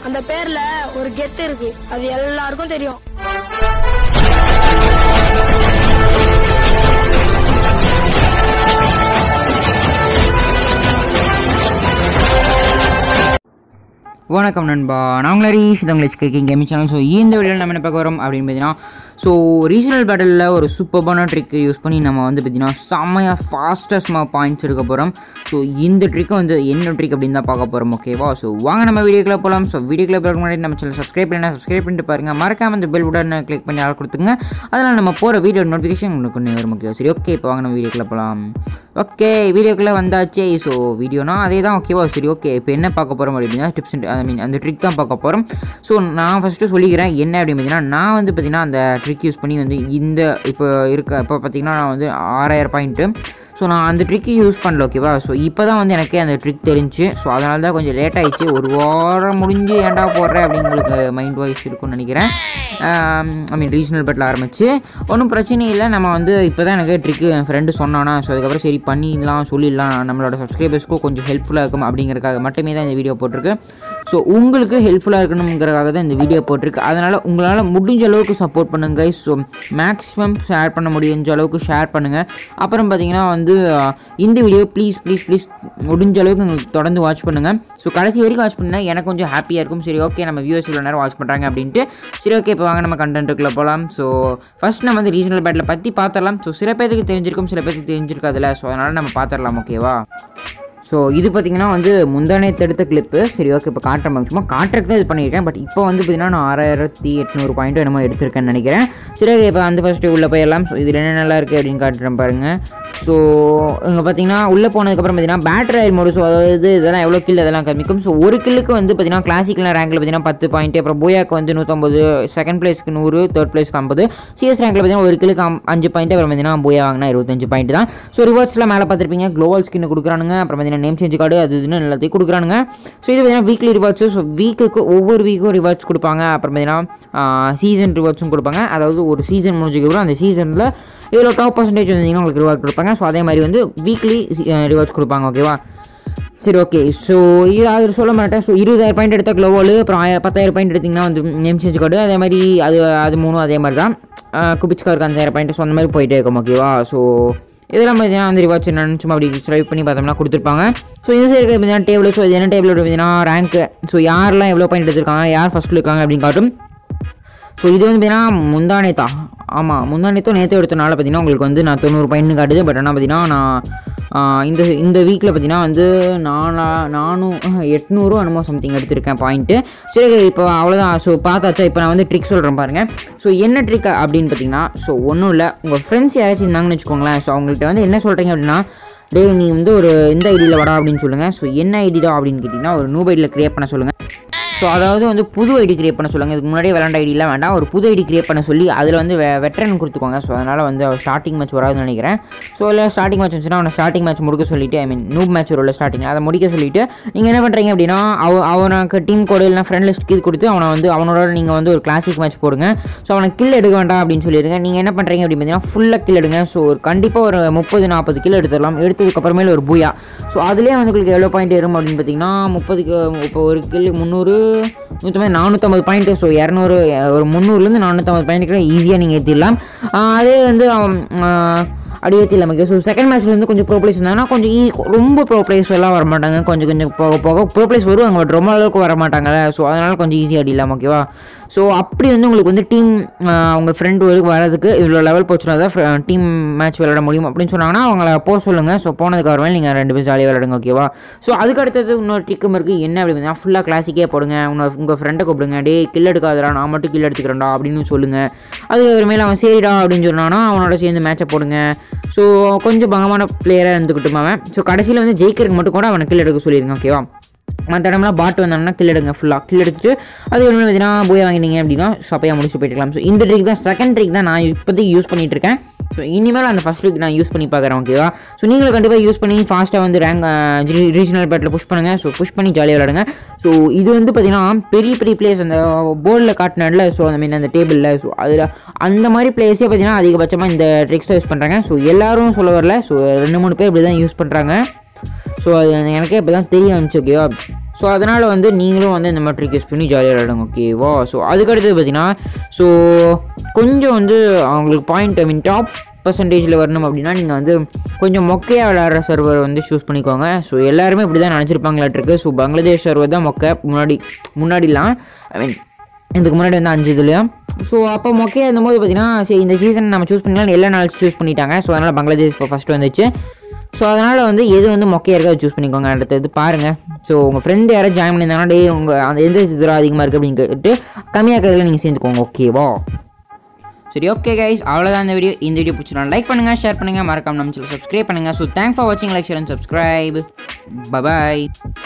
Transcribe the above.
அந்த பேர்ல ஒரு கெத்து இருக்கு அது எல்லாருக்கும் தெரியும் வணக்கம் நண்பா நாங்களே ரீஸ் இது உங்களுக்கு கேக்கிங் கேமிங் சேனல் ஸோ இந்த வீடியோவில் நம்ம என்ன பார்க்க வரோம் அப்படின்னு பார்த்தீங்கன்னா ஸோ ரீஜனல் பேட்டலில் ஒரு சூப்பர்பான ட்ரிக் யூஸ் பண்ணி நம்ம வந்து பார்த்தீங்கன்னா செம்மையாக ஃபாஸ்டஸ்மாக பாயிண்ட்ஸ் எடுக்க போகிறோம் ஸோ இந்த ட்ரிக்கை வந்து என்ன ட்ரிக் அப்படின்னு தான் பார்க்க போகிறோம் ஓகேவா ஸோ வாங்க நம்ம வீடியோக்குள்ள போகலாம் ஸோ வீடியோக்குள்ள போகிற முன்னாடி நம்ம சேனல் சப்ஸ்கிரைப் பண்ணி சப்ஸ்கிரைப் பண்ணிட்டு பாருங்கள் மறக்காம அந்த பெல் உடனே கிளிக் பண்ணி ஆள் கொடுத்துங்க அதனால் நம்ம போகிற வீடியோ நோட்டிஃபிகேஷன் உங்களுக்கு ஒன்று வரும் ஓகே சரி ஓகே இப்போ வாங்க நம்ம வீடியோக்குள்ள போகலாம் ஓகே வீடியோக்குள்ளே வந்தாச்சே ஸோ வீடியோனா அதே தான் ஓகேவா சரி ஓகே இப்போ என்ன பார்க்க போகிறோம் அப்படின்னா டிப்ஸ் ஐ மீன் அந்த ட்ரிக் தான் பார்க்க போகிறோம் ஸோ நான் ஃபஸ்ட்டு சொல்லிக்கிறேன் என்ன அப்படின்னு பார்த்தீங்கன்னா நான் வந்து பார்த்தீங்கன்னா அந்த ட்ரிக் யூஸ் பண்ணி வந்து இந்த இப்போ இருக்க இப்போ பார்த்தீங்கன்னா நான் வந்து ஆறாயிரம் பாயிண்ட்டு ஸோ நான் அந்த ட்ரிக்கு யூஸ் பண்ணல ஓகேவா ஸோ இப்போ தான் வந்து எனக்கே அந்த ட்ரிக் தெரிஞ்சு ஸோ அதனால தான் கொஞ்சம் லேட் ஆயிடுச்சு ஒரு வாரம் முடிஞ்சு ஏன்டா போடுறேன் அப்படின்னு உங்களுக்கு மைண்ட் வாய்ஸ் இருக்கும்னு நினைக்கிறேன் ஐ மீன் ரீஜனல் பெட்டில் ஆரம்பிச்சு ஒன்றும் பிரச்சனை இல்லை நம்ம வந்து இப்போ தான் எனக்கு ட்ரிக்கு என் ஃப்ரெண்டு சொன்னானா ஸோ அதுக்கப்புறம் சரி பண்ணிடலாம் சொல்லிடலாம் நம்மளோட சப்ஸ்கிரைபர்ஸ்க்கும் கொஞ்சம் ஹெல்ப்ஃபுல்லாக இருக்கும் அப்படிங்கிறக்காக மட்டுமே தான் இந்த வீடியோ போட்டிருக்கு ஸோ உங்களுக்கு ஹெல்ப்ஃபுல்லாக இருக்கணுங்கிறதுக்காக தான் இந்த வீடியோ போட்டிருக்கு அதனால் உங்களால் முடிஞ்ச அளவுக்கு சப்போர்ட் பண்ணுங்க ஸோ மேக்ஸிமம் ஷேர் பண்ண முடிஞ்ச அளவுக்கு ஷேர் பண்ணுங்கள் அப்புறம் பார்த்தீங்கன்னா வந்து அஹ், இந்த வீடியோ ப்ளீஸ் ப்ளீஸ் ப்ளீஸ் முடிஞ்ச அளவுக்கு உங்களுக்கு தொடர்ந்து வாட்ச் பண்ணுங்கள் ஸோ கடைசி வரைக்கும் வாட்ச் பண்ணா எனக்கு கொஞ்சம் ஹாப்பியாக இருக்கும் சரி ஓகே நம்ம வியூவர்ஸ் இவ்வளோ நேரம் வாட்ச் பண்ணுறாங்க அப்படின்ட்டு சரி ஓகே இப்போ வாங்க நம்ம கண்டென்ட்டுக்குள்ளே போகலாம் ஸோ ஃபர்ஸ்ட் நம்ம வந்து ரீஜனல் பேட்டில் பற்றி பார்த்துடலாம் ஸோ சில பேருக்கு தெரிஞ்சிருக்கும் சில பேருக்கு தெரிஞ்சிருக்காதுல்ல ஸோ அதனால் நம்ம பார்த்துடலாம் ஓகேவா ஸோ இது பார்த்தீங்கன்னா வந்து முந்தானத்து எடுத்த கிளிப்பு சரி ஓகே இப்போ காட்டுறேன் சும்மா காட்டுறதுக்கு தான் இது பண்ணியிருக்கேன் பட் இப்போ வந்து பார்த்தீங்கன்னா நான் ஆறாயிரத்தி எட்நூறு பாயிண்ட்டோ என்னமோ எடுத்திருக்கேன்னு நினைக்கிறேன் சரி ஓகே இப்போ அந்த ஃபஸ்ட்டு உள்ளே போயிடலாம் ஸோ இதில் என்ன நல்லா இருக்குது அப்படின்னு காட்டுறேன் பாருங்கள் ஸோ இங்கே பார்த்தீங்கன்னா உள்ளே போனதுக்கப்புறம் பார்த்தீங்கன்னா பேட்டரி ஆயில் மோடு ஸோ அதாவது இதெல்லாம் எவ்வளோ கில் அதெல்லாம் காமிக்கும் ஸோ ஒரு கில்லுக்கு வந்து பார்த்தீங்கன்னா கிளாசிக்கல் ரேங்கில் பார்த்தீங்கன்னா பத்து பாயிண்ட் அப்புறம் போயாக்கு வந்து நூற்றம்பது செகண்ட் பிளேஸ்க்கு நூறு தேர்ட் பிளேஸ்க்கு ஐம்பது சிஎஸ் ரேங்கில் பார்த்தீங்கன்னா ஒரு கில்லுக்கு அம்- அஞ்சு பாயிண்ட் அப்புறம் பார்த்தீங்கன்னா போயா வாங்கினா இருபத்தஞ்சு பாயிண்ட் தான் ஸோ ரிவர்ஸ்லாம் மேலே பார்த்துருப்பீங்க க்ளோவல் ஸ்கின் கொடுக்குறானுங்க அப்புறம் பார்த்தீங்கன்னா நேம் சேஞ்ச் கார்டு அது இதுன்னு எல்லாத்தையும் கொடுக்குறானுங்க ஸோ இது பார்த்தீங்கன்னா வீக்லி ரிவார்ட்ஸு ஸோ வீக்குக்கு ஒவ்வொரு வீக்கும் ரிவார்ட்ஸ் கொடுப்பாங்க அப்புறம் பார்த்தீங்கன்னா சீசன் ரிவார்ட்ஸும் கொடுப்பாங்க அதாவது ஒரு சீசன் முடிஞ்சதுக்கப்புறம் அந்த சீசனில் இவ்வளோ டாப் பர்சன்டேஜ் வந்தீங்கன்னா உங்களுக்கு ரிவார்ட் கொடுப்பாங்க ஸோ அதே மாதிரி வந்து வீக்லி ரிவார்ட்ஸ் கொடுப்பாங்க ஓகேவா சரி ஓகே ஸோ இது அது சொல்ல மாட்டேன் ஸோ இருபதாயிரம் பாயிண்ட் எடுத்த க்ளோவால் அப்புறம் ஆய பத்தாயிரம் பாயிண்ட் எடுத்திங்கன்னா வந்து நேம் சேஞ்ச் கார்டு அதே மாதிரி அது அது மூணும் அதே மாதிரி தான் குபிச்காருக்கு அஞ்சாயிரம் பாயிண்ட் ஸோ அந்த மாதிரி போயிட்டே இருக்கும் ஓகேவா ஸோ இதெல்லாம் பார்த்தீங்கன்னா அந்த ரிவார்ட்ஸ் என்னன்னு சும்மா அப்படி ஸ்ட்ரைவ் பண்ணி பார்த்தோம்னா கொடுத்துருப்பாங்க ஸோ இந்த சைடு பார்த்தீங்கன்னா டேபிள் ஸோ இது என்ன டேபிள் பார்த்தீங்கன்னா ரேங்க் ஸோ யாரெல்லாம் எவ்வளோ பாயிண்ட் எடுத்திருக்காங்க யார் ஃபஸ்ட்டில் இருக்காங்க அப்படின்னு காட்டும் ஸோ இது வந்து பார்த்தீங்கன்னா முந்தானேத்தா ஆமாம் முந்தானேத்தோ நேற்று எடுத்தனால பார்த்தீங்கன்னா உங்களுக்கு வந்து நான் தொண்ணூறு பாயிண்ட் காட்டுது பட் ஆனால் பார்த்தீங்கன்னா நான் ஆ, இந்த இந்த வீக்கில் பார்த்தீங்கன்னா வந்து நானா நானும் எட்நூறும் என்னமோ சம்திங் எடுத்திருக்கேன் பாயிண்ட்டு சரி இப்போ அவ்வளோதான் ஸோ பார்த்தாச்சா இப்போ நான் வந்து ட்ரிக் சொல்கிறேன் பாருங்கள் ஸோ என்ன ட்ரிக் அப்படின்னு பார்த்தீங்கன்னா ஸோ ஒன்றும் இல்லை உங்கள் ஃப்ரெண்ட்ஸ் யாராச்சும் இருந்தாங்கன்னு வச்சுக்கோங்களேன் ஸோ அவங்கள்ட்ட வந்து என்ன சொல்கிறீங்க அப்படின்னா டேய் நீ வந்து ஒரு இந்த ஐடியில் வாடா அப்படின்னு சொல்லுங்கள் ஸோ என்ன ஐடிடா அப்படின்னு கேட்டிங்கன்னா ஒரு நூப் ஐடியில் க்ரியேட் பண்ண சொல்லுங்கள் ஸோ அதாவது வந்து புது ஐடி கிரியேட் பண்ண சொல்லுங்கள் இதுக்கு முன்னாடியே விளாண்ட ஐடியெலாம் வேண்டாம் ஒரு புது ஐடி கிரியேட் பண்ண சொல்லி அதில் வந்து வெ வெட்டரன் கொடுத்துக்கோங்க ஸோ அதனால் வந்து ஸ்டார்டிங் மேட்ச் வராதுன்னு நினைக்கிறேன் ஸோ இல்லை ஸ்டார்டிங் மேட்ச் இருந்துச்சுன்னா அவனை ஸ்டார்டிங் மேட்ச் முடிக்க சொல்லிட்டு ஐ மீன் நூப் மேட்ச் வரும்ல ஸ்டார்டிங் அதை முடிக்க சொல்லிட்டு நீங்கள் என்ன பண்ணுறீங்க அப்படின்னா அவ அவனுக்கு டீம் கோடு இல்லைனா ஃப்ரெண்ட் லிஸ்ட் இது கொடுத்து அவனை வந்து அவனோட நீங்கள் வந்து ஒரு கிளாசிக் மேட்ச் போடுங்க ஸோ அவனை கில் எடுக்க வேண்டாம் அப்படின்னு சொல்லிடுங்க நீங்கள் என்ன பண்ணுறீங்க அப்படின்னு பார்த்தீங்கன்னா ஃபுல்லாக கில் எடுங்க ஸோ ஒரு கண்டிப்பாக ஒரு முப்பது நாற்பது கில் எடுத்துடலாம் எடுத்ததுக்கப்புறமேல ஒரு பூயா ஸோ அதுலேயே வந்து உங்களுக்கு எவ்வளோ பாயிண்ட் ஏறும் அப்படின்னு பார்த்தீங்கன்னா முப்பதுக்கு இப்போ ஒரு கில் முந்நூறு நூற்றம்பது நானூற்றம்பது பாயிண்ட்டு ஸோ இரநூறு ஒரு முந்நூறுலேருந்து நானூற்றம்பது பாயிண்ட்டுக்கு ஈஸியாக நீங்கள் ஏற்றிடலாம் அதே வந்து அவன், ஆஹ், அப்படி ஏற்றிடலாம் ஓகே ஸோ செகண்ட் மேட்ச்ல வந்து கொஞ்சம் ப்ரோ பிளேஸ் இருந்தாங்கன்னா கொஞ்சம் ஈ ரொம்ப ப்ரோ பிளேஸ் எல்லாம் வர மாட்டாங்க கொஞ்சம் கொஞ்சம் போக போக ப்ரோ பிளேஸ் வருவாங்க பட் ரொம்ப அளவுக்கு வர மாட்டாங்கல்ல ஸோ அதனால் கொஞ்சம் ஈஸியாக அடிக்கலாம் ஓகேவா ஸோ அப்படி வந்து உங்களுக்கு வந்து டீம் அவங்க ஃப்ரெண்டு வரதுக்கு இவ்வளோ லெவல் போச்சுன்னா தான் டீம் மேட்ச் விளையாட முடியும் அப்படின்னு சொன்னாங்கன்னா அவங்கள போக சொல்லுங்கள் ஸோ போனதுக்கு அப்புறமே நீங்கள் ரெண்டு பேரும் ஜாலியாக விளையாடுங்க ஓகேவா ஸோ அதுக்கு அடுத்தது இன்னொரு ட்ரிக்கும் இருக்குது என்ன அப்படின்னா ஃபுல்லாக கிளாசிக்கே போடுங்க உங்கள் உங்கள் ஃப்ரெண்டை கூப்பிடுங்க டே கில் எடுக்காதடா நான் மட்டும் கில் எடுத்துக்கிறேன்டா அப்படின்னு சொல்லுங்கள் அதுக்கப்புறமேல அவன் சரிடா அப்படின்னு சொன்னான்னா அவனோட சேர்ந்து மேட்சை போடுங்க ஸோ கொஞ்சம் பங்கமான பிளேயராக இருந்துக்கிட்டும் அவன் ஸோ கடைசியில் வந்து ஜெயிக்கிறதுக்கு மட்டும் கூட அவனை கில் எடுக்க சொல்லிடுங்க ஓகேவா மற்ற இடம்லாம் பாட்டு வந்தாங்கன்னா கில் எடுங்க ஃபுல்லாக கில் எடுத்துட்டு அது ஒன்று பார்த்தீங்கன்னா போய் வாங்கினீங்க அப்படின்னா சப்பையாக முடிச்சு போயிட்டுக்கலாம் ஸோ இந்த ட்ரிக் தான் செகண்ட் ட்ரிக் தான் நான் இப்போதைக்கு யூஸ் பண்ணிட்டு இருக்கேன் ஸோ இனிமேல் அந்த ஃபஸ்ட் ட்ரிக் நான் யூஸ் பண்ணி பார்க்குறேன் ஓகேவா ஸோ நீங்களும் கண்டிப்பாக யூஸ் பண்ணி ஃபாஸ்ட்டாக வந்து ரேங்க் ரீஜனல் பேட்டில் புஷ் பண்ணுங்கள் ஸோ புஷ் பண்ணி ஜாலியாக விளையாடுங்க ஸோ இது வந்து பார்த்தீங்கன்னா பெரிய பெரிய பிளேஸ் அந்த போர்டில் காட்டினல ஸோ அந்த மீன் அந்த டேபிளில் ஸோ அதில் அந்த மாதிரி பிளேஸே பார்த்தீங்கன்னா அதிகபட்சமாக இந்த ட்ரிக்ஸ் யூஸ் பண்ணுறாங்க ஸோ எல்லாரும் சொல்ல வரல ஸோ ரெண்டு மூணு பேர் இப்படி தான் யூஸ் பண்ணுறாங்க ஸோ அது எனக்கே இப்போ தான் தெரிய வந்துச்சு ஓகேவா ஸோ அதனால் வந்து நீங்களும் வந்து இந்த மாதிரி ட்ரிக் யூஸ் பண்ணி ஜாலியாக விளையாடுங்க ஓகேவா ஸோ அதுக்கடுத்தது பார்த்தீங்கன்னா ஸோ கொஞ்சம் வந்து அவங்களுக்கு பாயிண்ட் ஐ மீன் டாப் பர்சன்டேஜில் வரணும் அப்படின்னா நீங்கள் வந்து கொஞ்சம் மொக்கையாக விளையாடுற சர்வர் வந்து சூஸ் பண்ணிக்கோங்க ஸோ எல்லாருமே இப்படி தான் நினச்சிருப்பாங்களாட்டிருக்கு ஸோ பங்களாதேஷ் சர்வர் தான் மொக்கை முன்னாடி முன்னாடிலாம் ஐ மீன் இதுக்கு முன்னாடி வந்து அஞ்சு இதுலையும் ஸோ அப்போ மொக்கையாக இருந்தபோது பார்த்தீங்கன்னா சரி இந்த சீசன் நம்ம சூஸ் பண்ணிக்கலாம் எல்லா நாளும் சூஸ் பண்ணிட்டாங்க ஸோ அதனால் பங்களாதேஷ் இப்போ ஃபஸ்ட்டு வந்துச்சு ஸோ அதனால் வந்து எது வந்து மொக்கையாக இருக்கோ சூஸ் பண்ணிக்கோங்க அடுத்தது பாருங்கள் ஸோ உங்கள் ஃப்ரெண்டு யாராவது ஜாயின் பண்ணியிருந்தாங்கன்னா டே உங்கள் அந்த எந்த இதில் அதிகமாக இருக்குது அப்படின்னு கேட்டு கம்மியாக இருக்கிறதுல நீங்கள் சேர்ந்துக்கோங்க ஓகேவா சரி ஓகே கைஸ் அவ்வளோதான் இந்த வீடியோ இந்த வீடியோ பிடிச்சினா லைக் பண்ணுங்கள் ஷேர் பண்ணுங்கள் மறக்காம நம்ம சேனல் சப்ஸ்கிரைப் பண்ணுங்கள் ஸோ தேங்க்ஸ் ஃபார் வாட்சிங் like share and subscribe bye bye